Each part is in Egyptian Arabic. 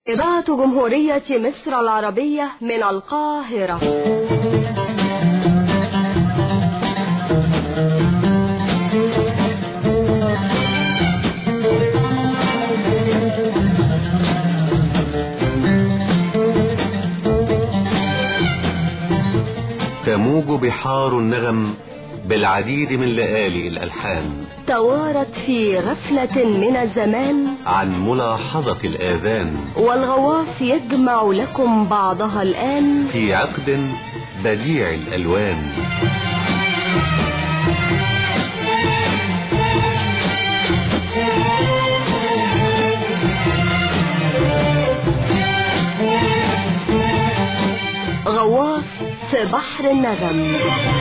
إذاعة جمهورية مصر العربية من القاهرة تموج بحار النغم بالعديد من لآلئ الألحان توارت في غفلة من الزمان عن ملاحظة الآذان والغواص يجمع لكم بعضها الآن في عقد بديع الألوان غواص في بحر النغم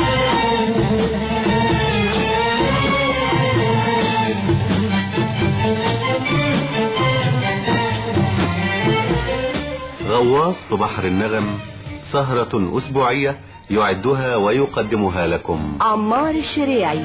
غواص في بحر النغم سهرة أسبوعية يعدها ويقدمها لكم عمار الشريعي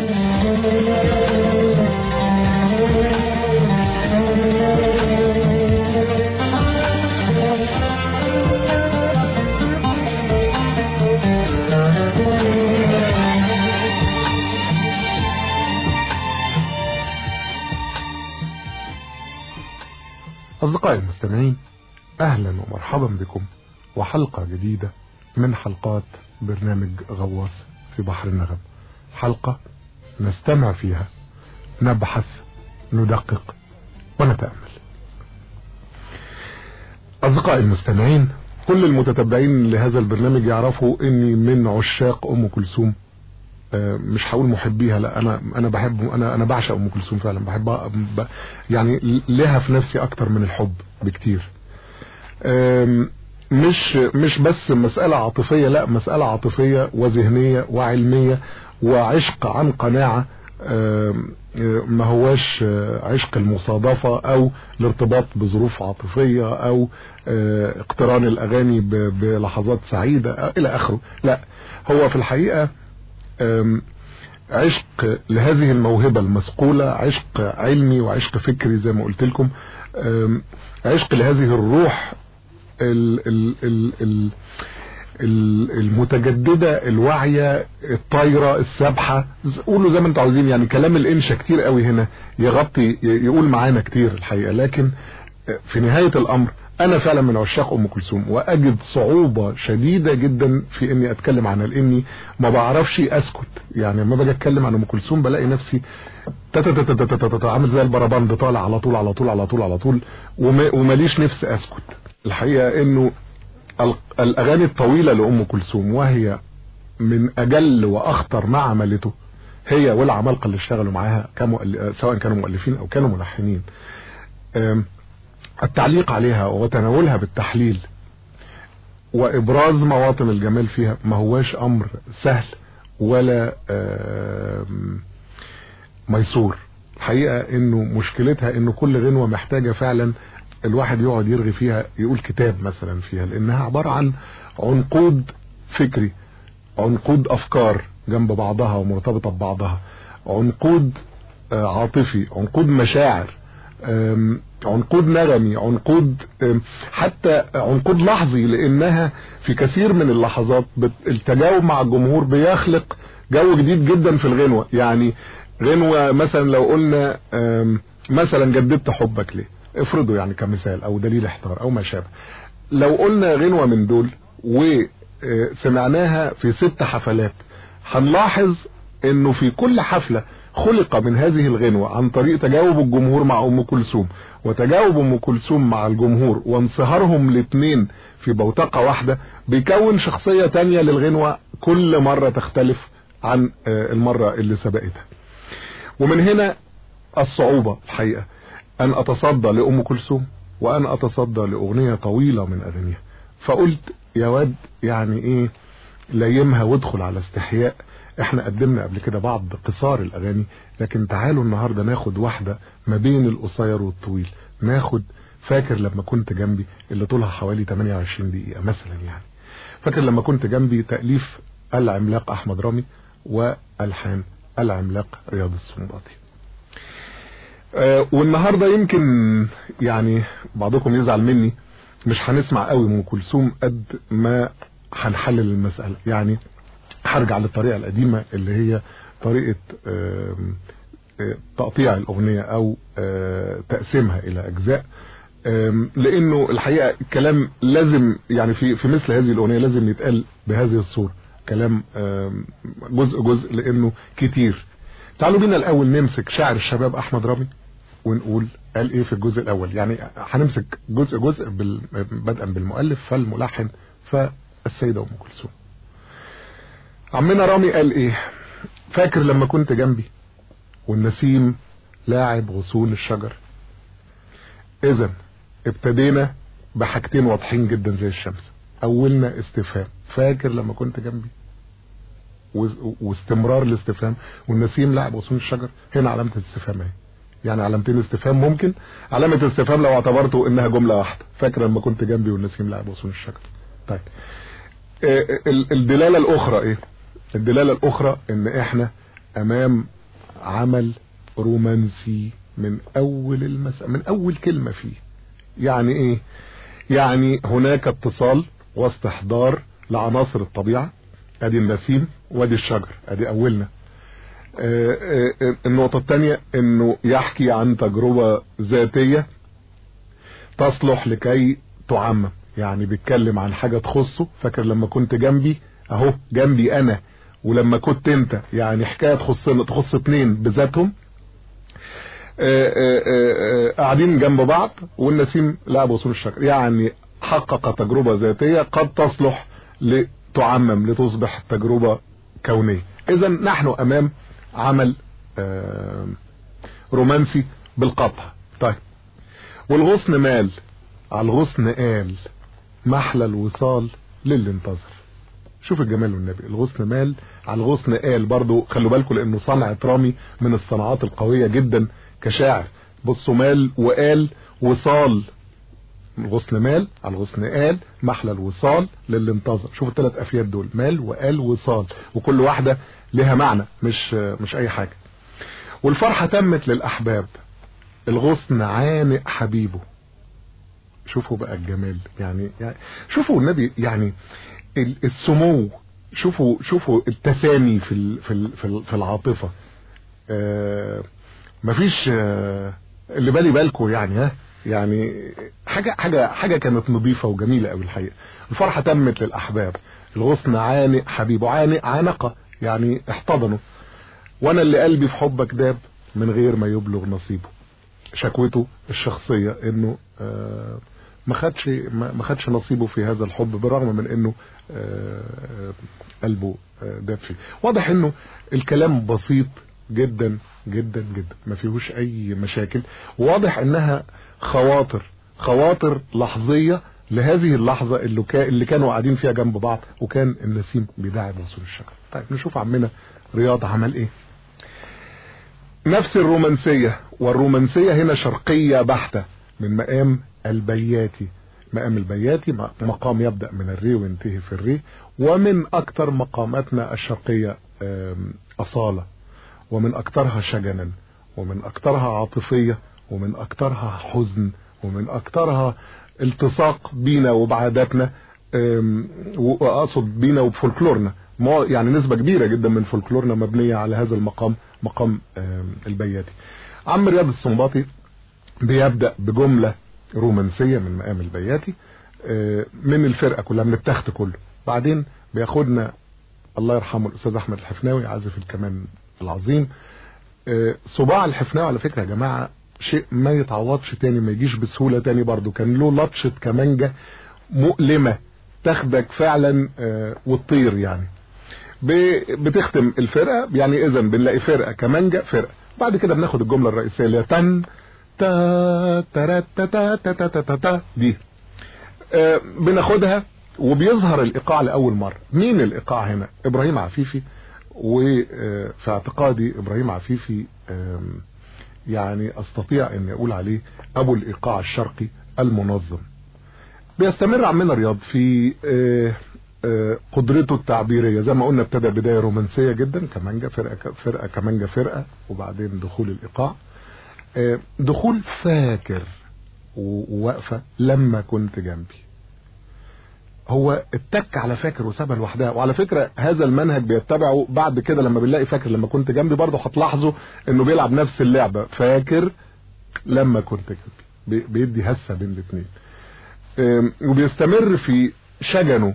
أصدقائي المستمعين أهلا ومرحبا بكم وحلقة جديدة من حلقات برنامج غواص في بحر النغم حلقة نستمع فيها نبحث ندقق ونتأمل أصدقائي المستمعين كل المتتبعين لهذا البرنامج يعرفوا اني من عشاق ام كلثوم مش هقول محبيها لا انا انا بحب انا انا بعشق ام كلثوم فعلا بحبها ب... يعني لها في نفسي اكتر من الحب بكتير مش مش بس مسألة عاطفية لا مسألة عاطفية وذهنية وعلمية وعشق عن قناعة ما هواش عشق المصادفة او الارتباط بظروف عاطفية او اقتران الاغاني بلحظات سعيدة الى اخره لا هو في الحقيقة عشق لهذه الموهبة المسقولة عشق علمي وعشق فكري زي ما قلت لكم عشق لهذه الروح ال ال ال ال المتجددة الواعية الطايرة السابحة قولوا زي ما انتوا عاوزين يعني كلام الانشا كتير قوي هنا يغطي يقول معانا كتير الحقيقة لكن في نهاية الامر انا فعلا من عشاق ام كلثوم واجد صعوبة شديدة جدا في اني اتكلم عنها لاني ما بعرفش اسكت يعني لما باجي اتكلم عن ام كلثوم بلاقي نفسي عامل زي البربند طالع على طول على طول على طول على طول وماليش نفس اسكت الحقيقة انه الاغاني الطويلة لام كلثوم وهي من اجل واخطر ما عملته هي والعمالقة اللي اشتغلوا معاها سواء كانوا مؤلفين او كانوا ملحنين التعليق عليها وتناولها بالتحليل وابراز مواطن الجمال فيها ما هواش امر سهل ولا ميسور الحقيقة انه مشكلتها انه كل غنوة محتاجة فعلا الواحد يقعد يرغي فيها يقول كتاب مثلا فيها لانها عبارة عن عنقود فكري عنقود افكار جنب بعضها ومرتبطة ببعضها عنقود عاطفي عنقود مشاعر عنقود نغمي عنقود حتى عنقود لحظي لانها في كثير من اللحظات التجاوب مع الجمهور بيخلق جو جديد جدا في الغنوة يعني غنوة مثلا لو قلنا مثلا جددت حبك ليه افرضوا يعني كمثال او دليل احتار او ما شابه لو قلنا غنوة من دول وسمعناها في ست حفلات هنلاحظ انه في كل حفلة خلق من هذه الغنوة عن طريق تجاوب الجمهور مع ام كلثوم وتجاوب ام كلثوم مع الجمهور وانصهارهم الاثنين في بوتقة واحدة بيكون شخصية تانية للغنوة كل مرة تختلف عن المرة اللي سبقتها ومن هنا الصعوبة الحقيقة ان اتصدى لام كلثوم وان اتصدى لاغنية طويلة من اغانيها فقلت يا واد يعني ايه ليمها وادخل على استحياء احنا قدمنا قبل كده بعض قصار الاغاني لكن تعالوا النهاردة ناخد واحدة ما بين القصير والطويل ناخد فاكر لما كنت جنبي اللي طولها حوالي 28 دقيقة مثلا يعني فاكر لما كنت جنبي تأليف العملاق احمد رامي والحان العملاق رياض السنباطي أه والنهاردة يمكن يعني بعضكم يزعل مني مش هنسمع قوي ام كلثوم قد ما هنحلل المسألة يعني هرجع للطريقة القديمة اللي هي طريقة آم، آه، تقطيع الأغنية أو آه، تقسيمها إلى أجزاء آم، لأنه الحقيقة الكلام لازم يعني في في مثل هذه الأغنية لازم يتقال بهذه الصورة كلام آم، جزء جزء لأنه كتير تعالوا بينا الأول نمسك شاعر الشباب أحمد رامي ونقول قال ايه في الجزء الاول يعني هنمسك جزء جزء بال... بدءا بالمؤلف فالملحن فالسيدة ام كلثوم عمنا رامي قال ايه فاكر لما كنت جنبي والنسيم لاعب غصون الشجر اذا ابتدينا بحاجتين واضحين جدا زي الشمس اولنا استفهام فاكر لما كنت جنبي و- واستمرار الاستفهام والنسيم لاعب غصون الشجر هنا علامة الاستفهام اهي يعني علامتين استفهام ممكن علامة الاستفهام لو اعتبرته انها جملة واحدة فاكر لما كنت جنبي والنسيم لاعب غصون الشجر طيب آه، ال- الدلالة الاخرى ايه الدلالة الاخرى ان احنا امام عمل رومانسي من اول المسألة من اول كلمة فيه يعني ايه يعني هناك اتصال واستحضار لعناصر الطبيعة ادي النسيم وادي الشجر ادي اولنا آه، آه، آه، النقطة الثانية انه يحكي عن تجربة ذاتية تصلح لكي تعمم يعني بيتكلم عن حاجة تخصه فاكر لما كنت جنبي اهو جنبي انا ولما كنت انت يعني حكاية تخصنا تخص اتنين بذاتهم آه، آه، آه، آه، قاعدين جنب بعض والنسيم لعب وصول الشجر يعني حقق تجربة ذاتية قد تصلح لتعمم لتصبح تجربة كونية اذا نحن امام عمل آه، رومانسي بالقطع طيب والغصن مال على الغصن قال محلى الوصال للي انتظر شوف الجمال والنبي الغصن مال على الغصن قال برضو خلوا بالكم لانه صنعة رامي من الصناعات القوية جدا كشاعر بصوا مال وقال وصال الغصن مال على الغصن قال محلى الوصال للي انتظر شوف الثلاث افيات دول مال وقال وصال وكل واحدة لها معنى مش مش اي حاجة والفرحة تمت للاحباب الغصن عانق حبيبه شوفوا بقى الجمال يعني, يعني شوفوا النبي يعني ال- السمو شوفوا شوفوا التسامي في ال- في ال- في ال- في العاطفه آه مفيش آه اللي بالي بالكم يعني ها يعني حاجه حاجه حاجه كانت نظيفه وجميله قوي الحقيقه الفرحه تمت للاحباب الغصن عانق حبيبه عانق عانقه يعني احتضنه وانا اللي قلبي في حبك داب من غير ما يبلغ نصيبه شكوته الشخصيه انه آه ما خدش ما ما خدش نصيبه في هذا الحب بالرغم من انه آه، قلبه آه، داب فيه واضح انه الكلام بسيط جدا جدا جدا ما فيهوش اي مشاكل واضح انها خواطر خواطر لحظية لهذه اللحظة اللي, كا اللي كانوا قاعدين فيها جنب بعض وكان النسيم بيداعب وصول الشجر طيب نشوف عمنا رياض عمل ايه نفس الرومانسية والرومانسية هنا شرقية بحتة من مقام البياتي مقام البياتي مقام يبدأ من الري وينتهي في الري ومن أكثر مقاماتنا الشرقية آم، أصالة ومن أكثرها شجنا ومن أكثرها عاطفية ومن أكثرها حزن ومن أكثرها التصاق بينا وبعاداتنا آم، وأقصد بينا وبفولكلورنا ما- يعني نسبة كبيرة جدا من فولكلورنا مبنية على هذا المقام مقام آم، البياتي عم رياض السنباطي بيبدأ بجملة رومانسية من مقام البياتي آه، من الفرقة كلها من التخت كله بعدين بياخدنا الله يرحمه الأستاذ أحمد الحفناوي عازف الكمان العظيم آه، صباع الحفناوي على فكرة يا جماعة شيء ما يتعوضش تاني ما يجيش بسهولة تاني برضو كان له لطشة كمانجة مؤلمة تاخدك فعلا آه، وتطير يعني ب- بتختم الفرقة يعني اذا بنلاقي فرقة كمانجة فرقة بعد كده بناخد الجملة الرئيسية اللي هي تن تا ترا تا تا تا تا تا تا تا دي آه، بناخدها وبيظهر الايقاع لاول مرة مين الايقاع هنا ابراهيم عفيفي وفي اعتقادي ابراهيم عفيفي آم، يعني استطيع ان اقول عليه ابو الايقاع الشرقي المنظم بيستمر عمنا رياض في آه، آه، قدرته التعبيرية زي ما قلنا ابتدى بداية رومانسية جدا كمانجا فرقة فرقة كمانجا فرقة وبعدين دخول الإيقاع آه، دخول فاكر و- وواقفة لما كنت جنبي هو اتك على فاكر وسابها لوحدها وعلى فكرة هذا المنهج بيتبعه بعد كده لما بنلاقي فاكر لما كنت جنبي برضه هتلاحظوا انه بيلعب نفس اللعبة فاكر لما كنت جنبي بي- بيدي هسة بين الاثنين أم، وبيستمر في شجنه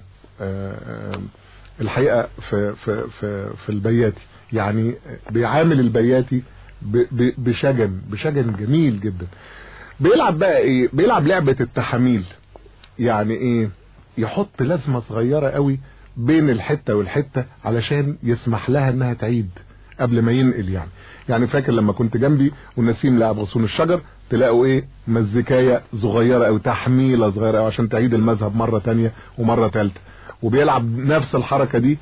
أم، الحقيقة في, في, في, في البياتي يعني بيعامل البياتي ب- ب- بشجن بشجن جميل جدا بيلعب بقى ايه بيلعب لعبة التحاميل يعني ايه يحط لازمة صغيرة قوي بين الحتة والحتة علشان يسمح لها انها تعيد قبل ما ينقل يعني يعني فاكر لما كنت جنبي والنسيم لعب غصون الشجر تلاقوا ايه مزيكاية صغيرة او تحميلة صغيرة أو عشان تعيد المذهب مرة تانية ومرة تالتة وبيلعب نفس الحركة دي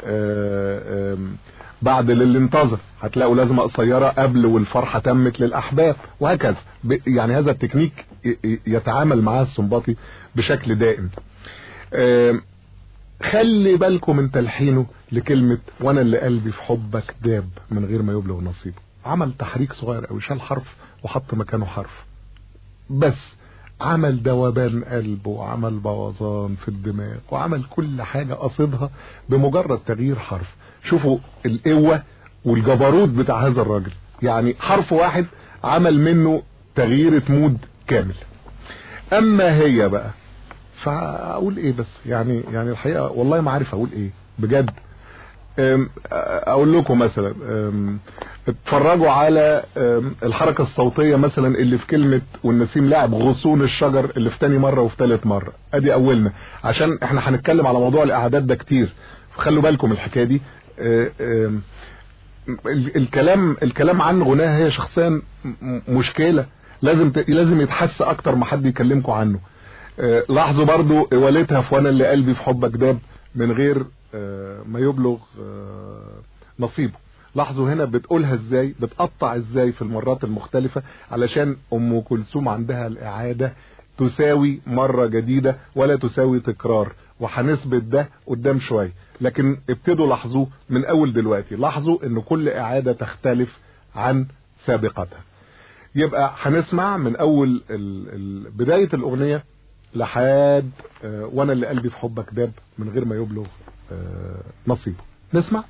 آه، آم، بعد للي انتظر هتلاقوا لازمة قصيرة قبل والفرحة تمت للأحباب وهكذا ب- يعني هذا التكنيك ي- ي- يتعامل معاه السنباطي بشكل دائم آم، خلي بالكم من تلحينه لكلمة وانا اللي قلبي في حبك داب من غير ما يبلغ نصيبه عمل تحريك صغير قوي شال حرف وحط مكانه حرف بس عمل ذوبان قلب وعمل بوظان في الدماغ وعمل كل حاجة قصدها بمجرد تغيير حرف شوفوا القوة والجبروت بتاع هذا الراجل يعني حرف واحد عمل منه تغييرة مود كامل اما هي بقى فاقول ايه بس يعني يعني الحقيقة والله ما عارف اقول ايه بجد أم، اقول لكم مثلا أم، اتفرجوا على أم، الحركة الصوتية مثلا اللي في كلمة والنسيم لاعب غصون الشجر اللي في تاني مرة وفي تالت مرة ادي اولنا عشان احنا هنتكلم على موضوع الاعداد ده كتير خلوا بالكم الحكاية دي أه، أم، ال- الكلام الكلام عن غناها هي شخصيا م- م- مشكلة لازم ت- لازم يتحس اكتر ما حد يكلمكم عنه آه، لاحظوا برضو والدها في وانا اللي قلبي في حبك داب من غير آه، ما يبلغ آه، نصيبه لاحظوا هنا بتقولها ازاي بتقطع ازاي في المرات المختلفة علشان ام كلثوم عندها الاعادة تساوي مرة جديدة ولا تساوي تكرار وهنثبت ده قدام شوية لكن ابتدوا لاحظوه من اول دلوقتي لاحظوا ان كل اعادة تختلف عن سابقتها يبقى هنسمع من اول ال ال بداية الاغنية لحد آه، وانا اللي قلبي في حبك داب من غير ما يبلغ آه، نصيبه نسمع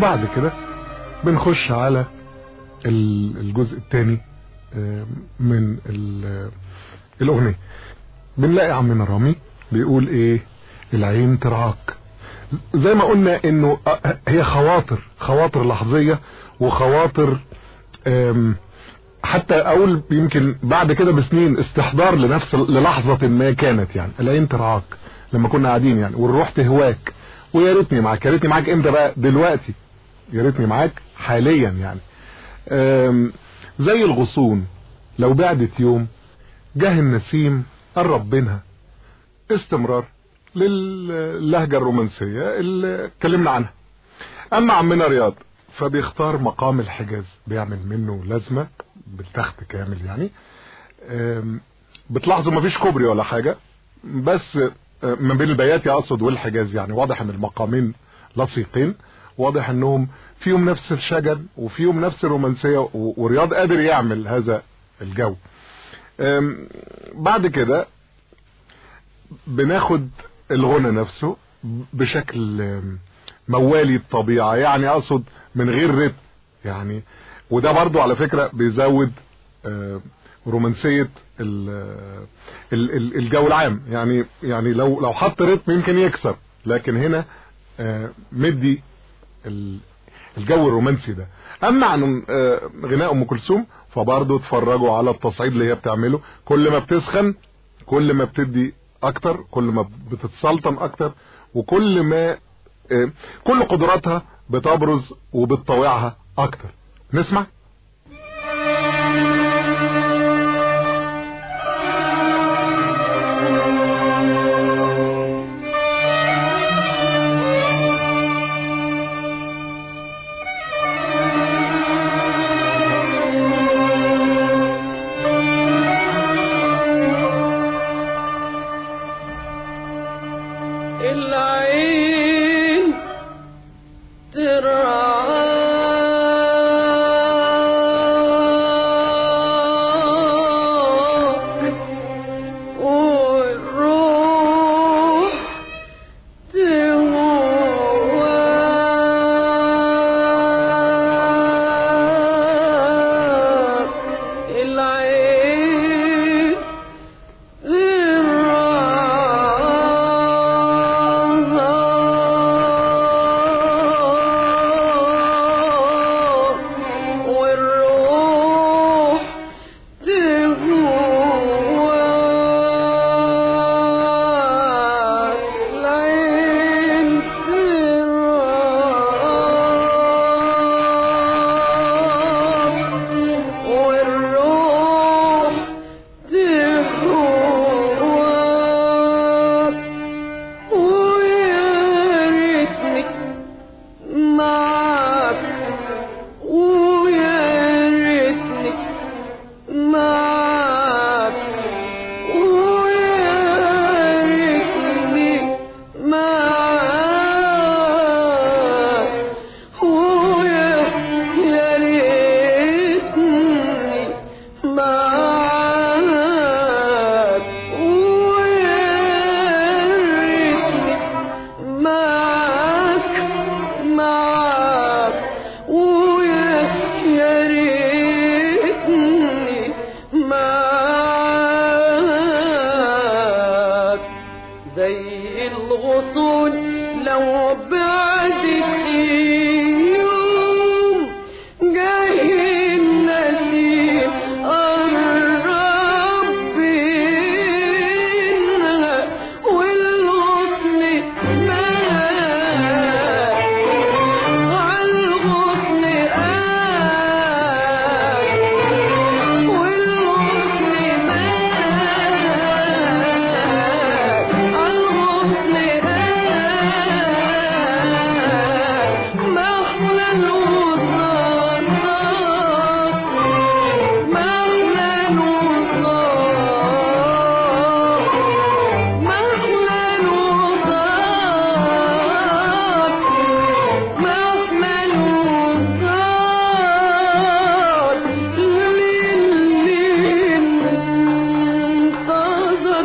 وبعد كده بنخش على ال- الجزء الثاني من ال- الاغنيه بنلاقي عمنا رامي بيقول ايه العين ترعاك زي ما قلنا انه آه، هي خواطر خواطر لحظيه وخواطر آم، حتى اقول يمكن بعد كده بسنين استحضار لنفس للحظه ما كانت يعني العين ترعاك لما كنا قاعدين يعني والروح تهواك ويا ريتني معاك يا ريتني معاك امتى بقى دلوقتي يا ريتني معاك حاليا يعني آم، زي الغصون لو بعدت يوم جه النسيم قرب منها استمرار للهجة الرومانسية اللي اتكلمنا عنها اما عمنا رياض فبيختار مقام الحجاز بيعمل منه لازمة بالتخت كامل يعني آم، بتلاحظوا مفيش كوبري ولا حاجة بس آه، ما بين البياتي اقصد والحجاز يعني واضح ان المقامين لصيقين واضح انهم فيهم نفس الشجن وفيهم نفس الرومانسية و- ورياض قادر يعمل هذا الجو أم، بعد كده بناخد الغنى نفسه بشكل أم، موالي الطبيعة يعني اقصد من غير رتم يعني وده برضو على فكرة بيزود أم، رومانسية ال- ال- ال- الجو العام يعني يعني لو لو حط رتم يمكن يكسب لكن هنا أم، مدي ال- الجو الرومانسي ده اما عن آه، غناء ام كلثوم فبرضه اتفرجوا على التصعيد اللي هي بتعمله كل ما بتسخن كل ما بتدي اكتر كل ما بتتسلطن اكتر وكل ما آه، كل قدراتها بتبرز وبتطوعها اكتر نسمع العين ترعاك والروح تهواك العين والروح تهواك العين ترعاك والروح تهواك ويا ريتني معاك ويا ريتني معاك ويا ريتني معاك ويا يا ريتني معاك ويا ريتني معاك معاك ويا يا ريتني معاك زي الغصون لو بعدت يوم جاي النسيم قرب بينا والغصن مات عالغصن قال والغصن مات عالغصن قال محلى الوصال محلى الوصال محلى الوصال محمى الوصال للي انتظر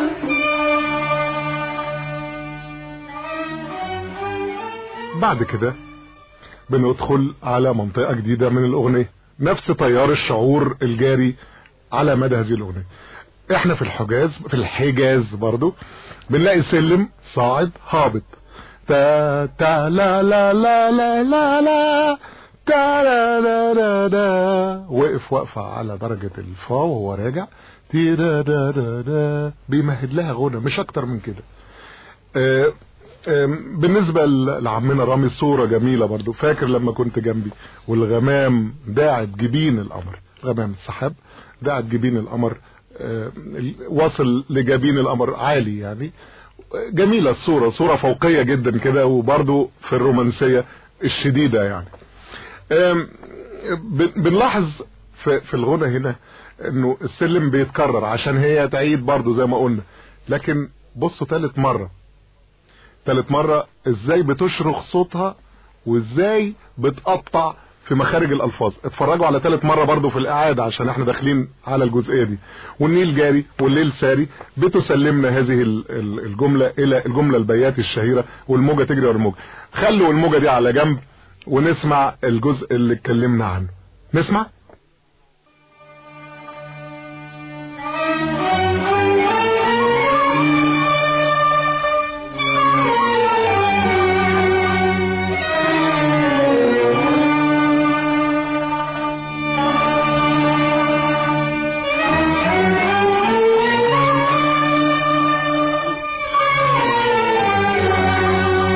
بعد كده بندخل على منطقة جديدة من الاغنية نفس تيار الشعور الجاري على مدى هذه الاغنية احنا في الحجاز في الحجاز برضو بنلاقي سلم صاعد هابط تا تا لا لا لا لا لا لا تا لا لا لا لا وقف وقفة على درجة الفا وهو راجع تي دا دا دا دا بيمهد لها غنى مش اكتر من كده آه، آم، بالنسبة ل- لعمنا رامي صورة جميلة برضو فاكر لما كنت جنبي والغمام داعت جبين القمر غمام السحاب داعت جبين القمر آه، ال- واصل لجبين القمر عالي يعني جميلة الصورة صورة فوقية جدا كده وبرضو في الرومانسية الشديدة يعني آم، ب- بنلاحظ في, في الغنى هنا انه السلم بيتكرر عشان هي تعيد برضو زي ما قلنا لكن بصوا تالت مرة تالت مرة ازاي بتشرخ صوتها وازاي بتقطع في مخارج الالفاظ اتفرجوا على تالت مرة برضو في الاعادة عشان احنا داخلين على الجزئية دي والنيل جاري والليل ساري بتسلمنا هذه ال- ال- الجملة الى الجملة البيات الشهيرة والموجة تجري ورا الموجة خلوا الموجة دي على جنب ونسمع الجزء اللي اتكلمنا عنه نسمع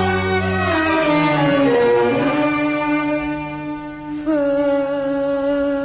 فات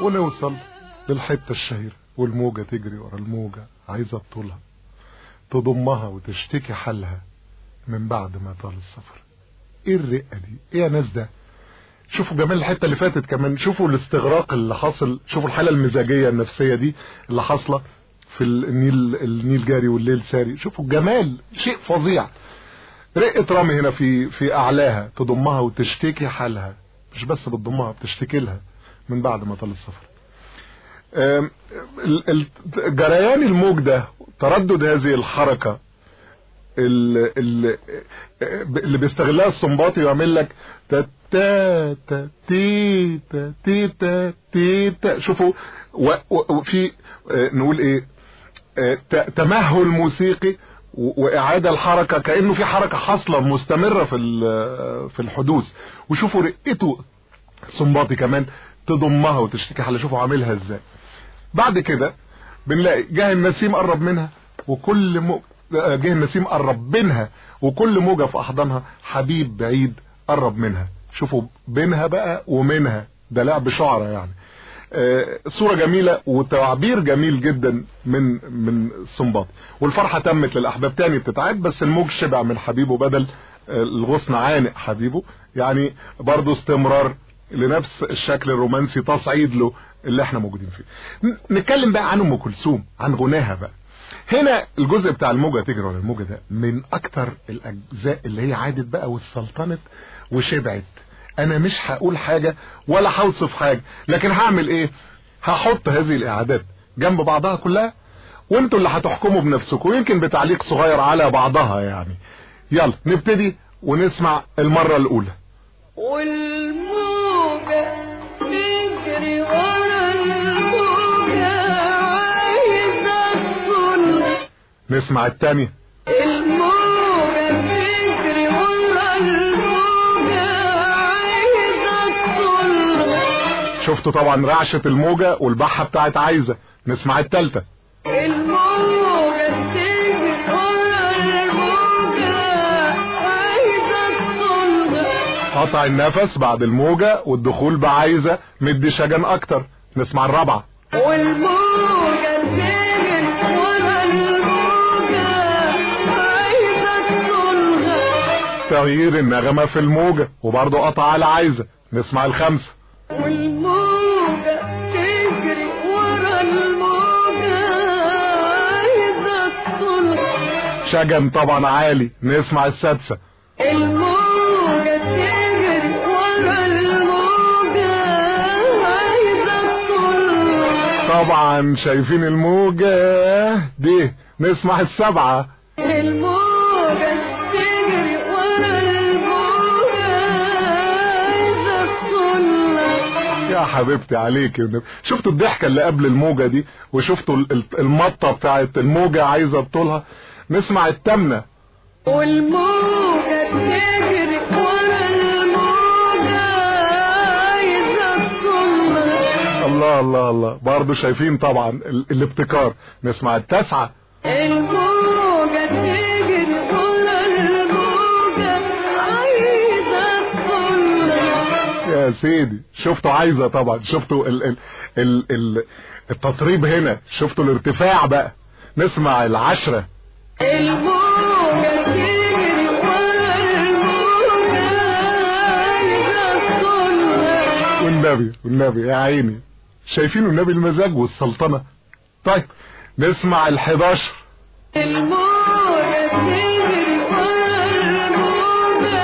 ونوصل للحتة الشهيرة والموجة تجري ورا الموجة عايزة تطولها تضمها وتشتكي حالها من بعد ما طال السفر ايه الرقة دي ايه يا ناس ده شوفوا جمال الحتة اللي فاتت كمان شوفوا الاستغراق اللي حاصل شوفوا الحالة المزاجية النفسية دي اللي حاصلة في النيل النيل جاري والليل ساري شوفوا الجمال شيء فظيع رقة رامي هنا في في اعلاها تضمها وتشتكي حالها مش بس بتضمها بتشتكي لها من بعد ما طال السفر آم، ال- ال- جريان الموج ده تردد هذه الحركة ال- ال- اللي بيستغلها السنباطي ويعمل لك تا تا تا تي تا تي تا تي تا شوفوا و- و- وفي آه، نقول ايه آه، ت- تمهل موسيقي و- واعاده الحركه كانه في حركه حاصله مستمره في ال- في الحدوث وشوفوا رقته سنباطي كمان تضمها وتشتكي حالها شوفوا عاملها ازاي بعد كده بنلاقي جه النسيم قرب منها وكل م... جه النسيم قرب منها وكل موجة في احضانها حبيب بعيد قرب منها شوفوا بينها بقى ومنها ده لعب شعرة يعني آه، صورة جميلة وتعبير جميل جدا من من السنباطي والفرحة تمت للأحباب تاني بتتعاد بس الموج شبع من حبيبه بدل آه، الغصن عانق حبيبه يعني برضه استمرار لنفس الشكل الرومانسي تصعيد له اللي احنا موجودين فيه ن- نتكلم بقى عن ام كلثوم عن غناها بقى هنا الجزء بتاع الموجة تجري ولا الموجة ده من اكتر الاجزاء اللي هي عادت بقى والسلطنت وشبعت انا مش هقول حاجة ولا هوصف حاجة لكن هعمل ايه هحط هذه الاعادات جنب بعضها كلها وانتوا اللي هتحكموا بنفسكم يمكن بتعليق صغير على بعضها يعني يلا نبتدي ونسمع المرة الاولى والموجة تجري ورا الموجة عايزة تطل نسمع التانية الموجة تجري ورا الموجة عايزة تطل شفتوا طبعا رعشة الموجة والبحة بتاعت عايزة نسمع التالتة الموجة تجري ورا الموجة عايزة تطل قطع النفس بعد الموجة والدخول بعايزة مدي شجن اكتر نسمع الرابعة والموجة تجري ورا الموجة عايزة تطل تغيير النغمة في الموجة وبرضه قطع على عايزة نسمع الخمسة والموجة تجري ورا الموجة عايزة تطل شجن طبعا عالي نسمع السادسة الموجة تجري ورا الموجة عايزة تطل طبعا شايفين الموجة دي نسمع السبعة الموجة تجري ورا الموجة عايزة تطل يا حبيبتي عليك يا النبي شفتوا الضحكة اللي قبل الموجة دي وشفتوا ال- ال- المطة بتاعت الموجة عايزة تطولها نسمع التامنة والموجة تجري ورا الموجة عايزة تطل الله الله الله برضه شايفين طبعا ال- الابتكار نسمع التاسعة الموجة تجري ورا الموجة عايزة تطل يا سيدي شفتوا عايزة طبعا شفتوا ال ال ال ال التطريب هنا شفتوا الارتفاع بقى نسمع العشرة الموجة تجري ورا الموجة عايزة تطل والنبي والنبي يا عيني شايفين النبي المزاج والسلطنة طيب نسمع الحداشر الموجة تجري ورا الموجة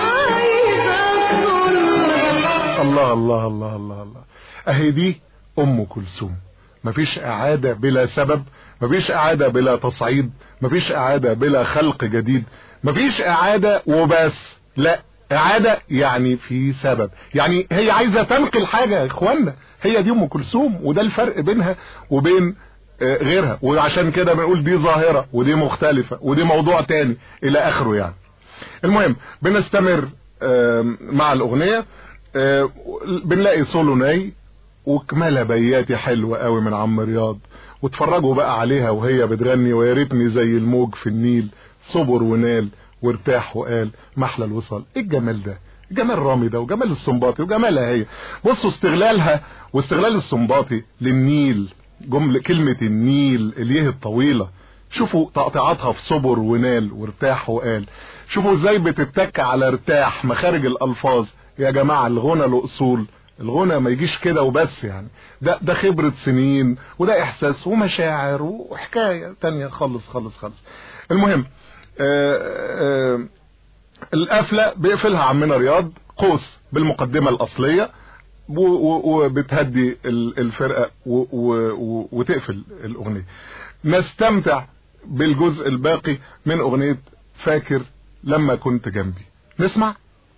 عايزة تطل الله الله الله الله الله اهي دي ام كلثوم مفيش اعادة بلا سبب مفيش اعادة بلا تصعيد مفيش اعادة بلا خلق جديد مفيش اعادة وبس لا اعادة يعني في سبب يعني هي عايزة تنقل حاجة يا اخوانا هي دي ام كلثوم وده الفرق بينها وبين آه، غيرها وعشان كده بنقول دي ظاهرة ودي مختلفة ودي موضوع تاني الى اخره يعني المهم بنستمر آم، مع الاغنية آه، بنلاقي سولو ناي وكمالة بياتي حلوة قوي من عم رياض واتفرجوا بقى عليها وهي بتغني ويا ريتني زي الموج في النيل صبر ونال وارتاح وقال محلى الوصال ايه الجمال ده جمال رامي ده وجمال السنباطي وجمالها هي بصوا استغلالها واستغلال السنباطي للنيل جملة كلمة النيل اليه الطويلة شوفوا تقطيعاتها في صبر ونال وارتاح وقال شوفوا ازاي بتتك على ارتاح مخارج الالفاظ يا جماعة الغنى له اصول الغنى ما يجيش كده وبس يعني ده ده خبرة سنين وده احساس ومشاعر وحكاية تانية خالص خالص خالص المهم آآ آآ القفلة بيقفلها عمنا رياض قوس بالمقدمة الاصلية و- و- وبتهدي ال- الفرقة و- و- و- وتقفل الاغنية نستمتع بالجزء الباقي من اغنية فاكر لما كنت جنبي نسمع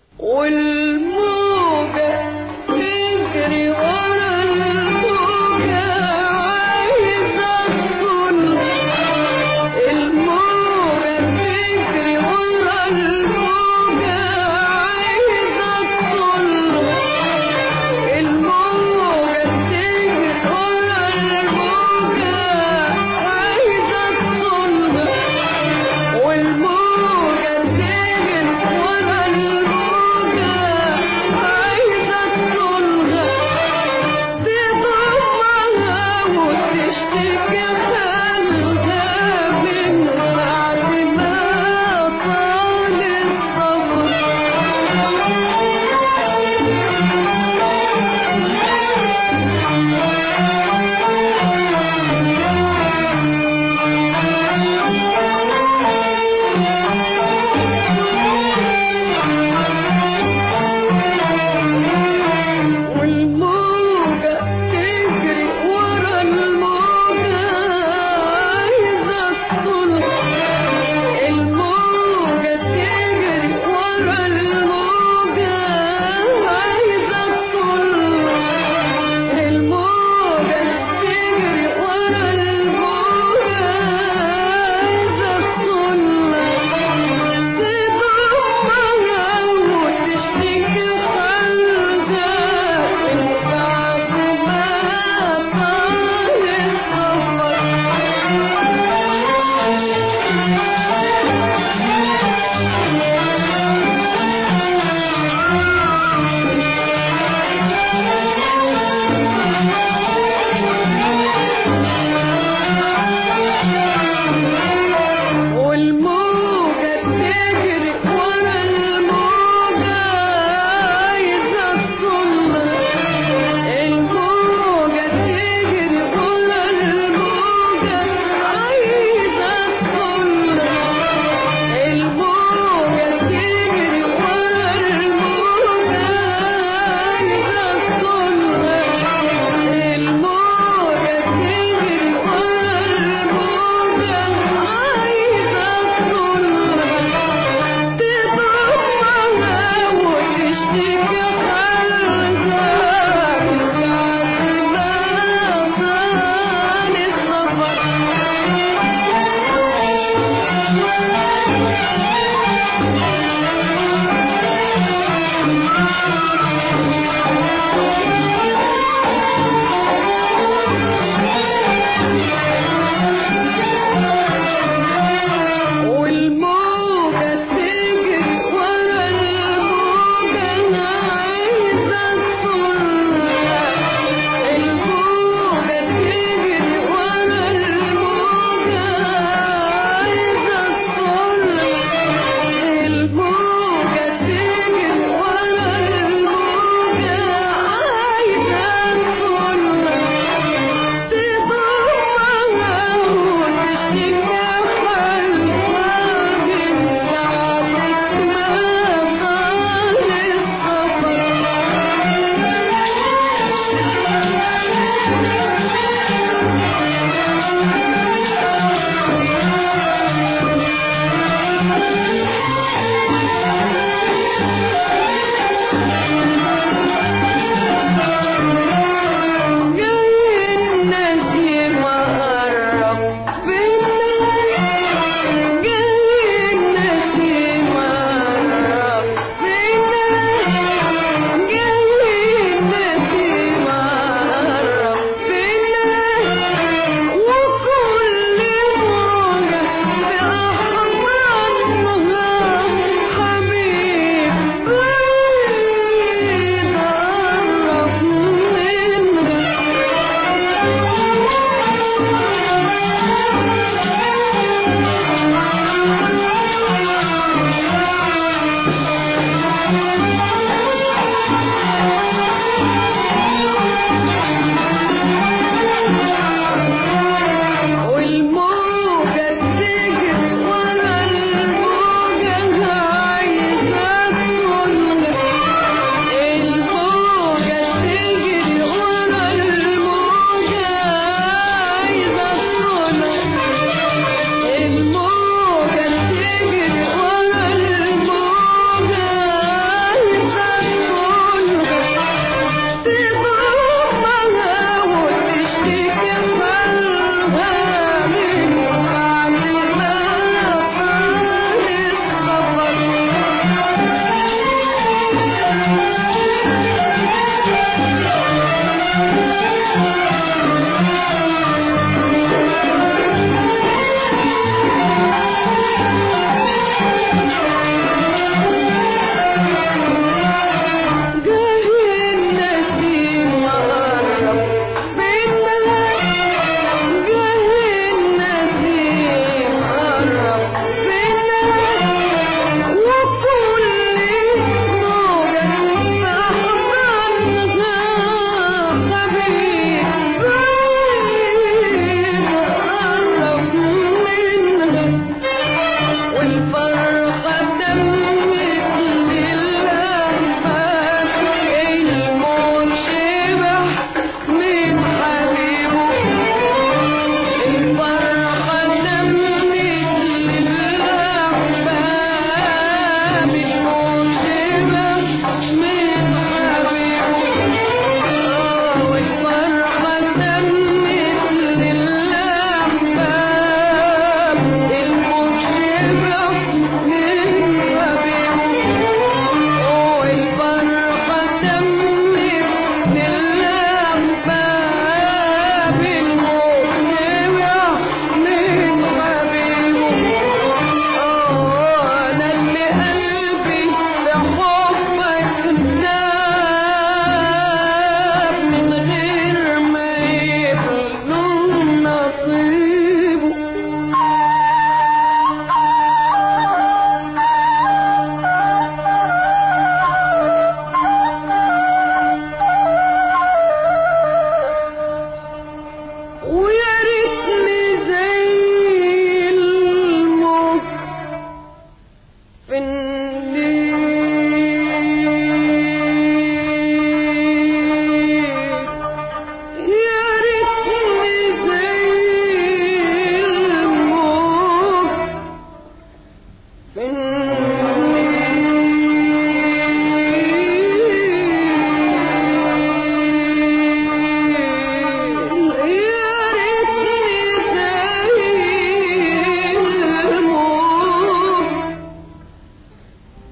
والموجة تجري ورا الموجة عايزة تدخل الموجة تجري ورا الموجة عايزة تدخل الموجة تجري ورا الموجة عايزة تدخل والموجة تجري ورا الموجة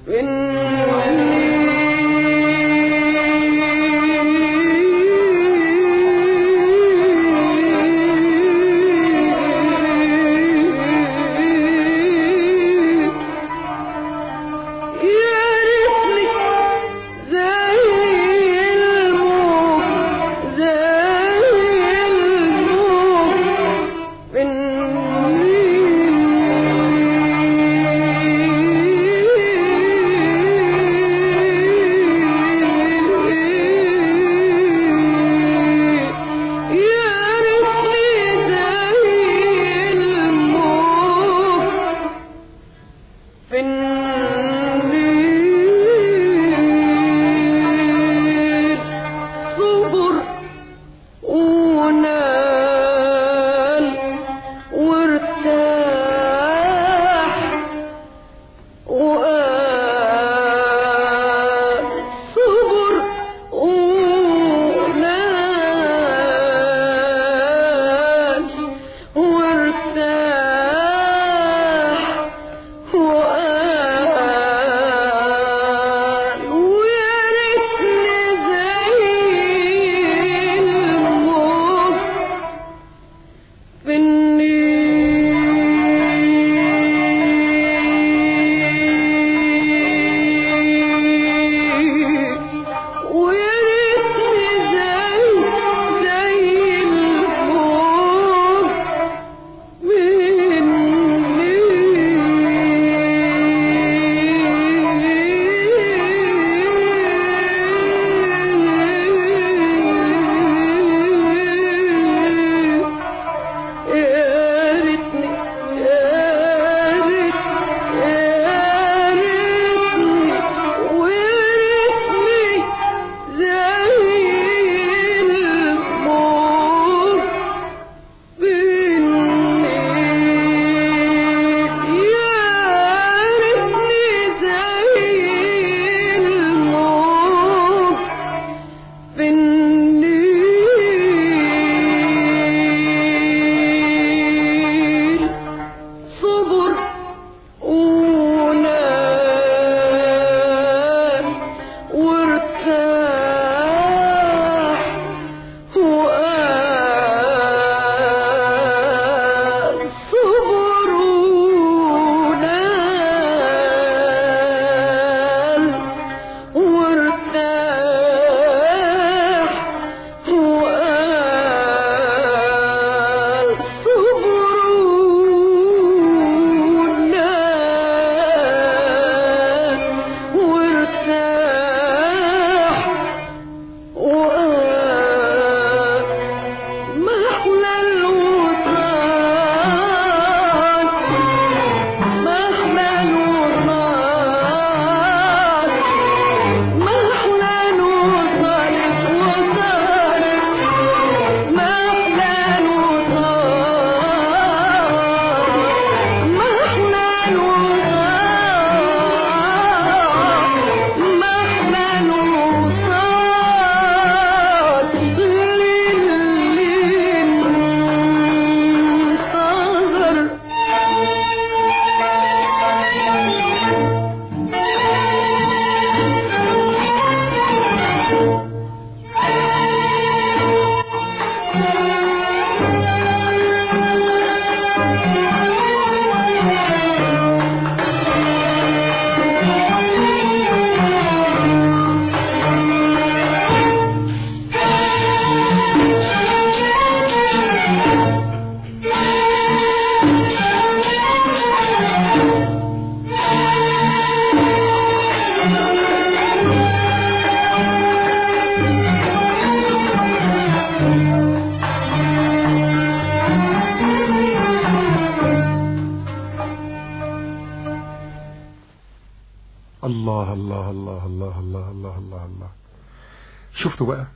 الله الله الله الله الله الله الله الله شفتوا بقى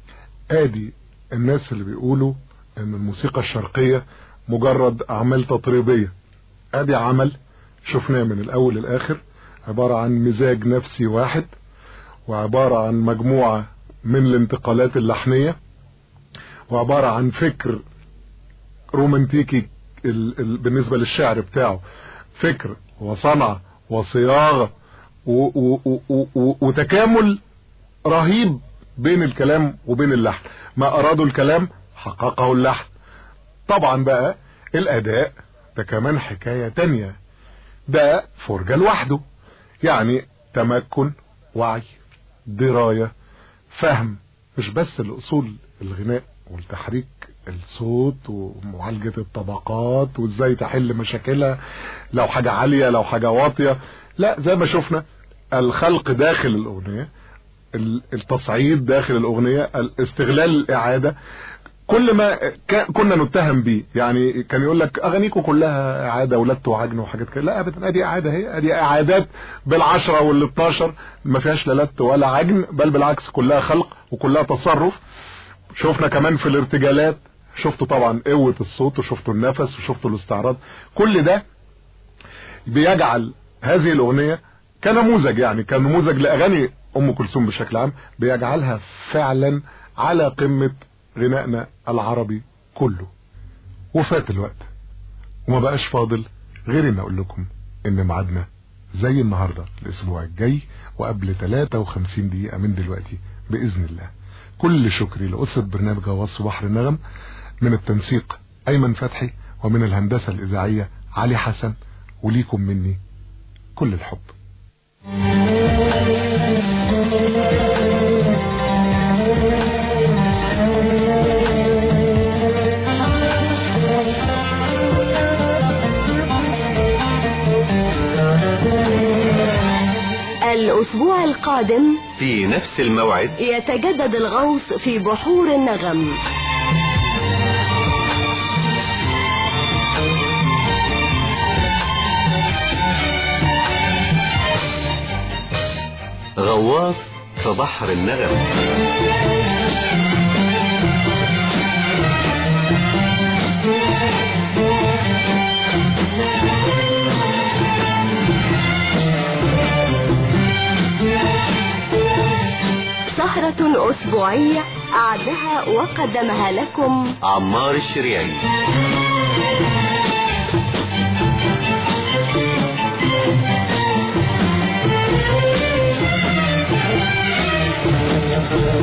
ادي الناس اللي بيقولوا ان الموسيقى الشرقية مجرد اعمال تطريبية ادي عمل شفناه من الاول للاخر عبارة عن مزاج نفسي واحد وعبارة عن مجموعة من الانتقالات اللحنية وعبارة عن فكر رومانتيكي ال ال بالنسبة للشعر بتاعه فكر وصنعة وصياغة و و و و و وتكامل رهيب بين الكلام وبين اللحن ما ارادوا الكلام حققه اللحن طبعا بقى الاداء ده كمان حكاية تانية ده فرجة لوحده يعني تمكن وعي دراية فهم مش بس الاصول الغناء والتحريك الصوت ومعالجة الطبقات وازاي تحل مشاكلها لو حاجة عالية لو حاجة واطية لا زي ما شفنا الخلق داخل الاغنية ال- التصعيد داخل الاغنية الاستغلال الاعادة كل ما كا- كنا نتهم بيه يعني كان يقول لك اغانيكم كلها اعاده ولت وعجن وحاجات كده لا ابدا ادي اعاده هي ادي اعادات بالعشرة وال12 ما فيهاش لا لت ولا عجن بل بالعكس كلها خلق وكلها تصرف شفنا كمان في الارتجالات شفتوا طبعا قوة الصوت وشفتوا النفس وشفتوا الاستعراض كل ده بيجعل هذه الاغنية كنموذج يعني كنموذج لاغاني ام كلثوم بشكل عام بيجعلها فعلا على قمة غنائنا العربي كله وفات الوقت وما بقاش فاضل غير ان اقول لكم ان ميعادنا زي النهاردة الاسبوع الجاي وقبل 53 دقيقة من دلوقتي باذن الله كل شكري لأسرة برنامج غواص بحر النغم من التنسيق ايمن فتحي ومن الهندسة الاذاعية علي حسن وليكم مني كل الحب الأسبوع القادم في نفس الموعد يتجدد الغوص في بحور النغم غواص في بحر النغم سهرة أسبوعية أعدها وقدمها لكم عمار الشريعي Thank you.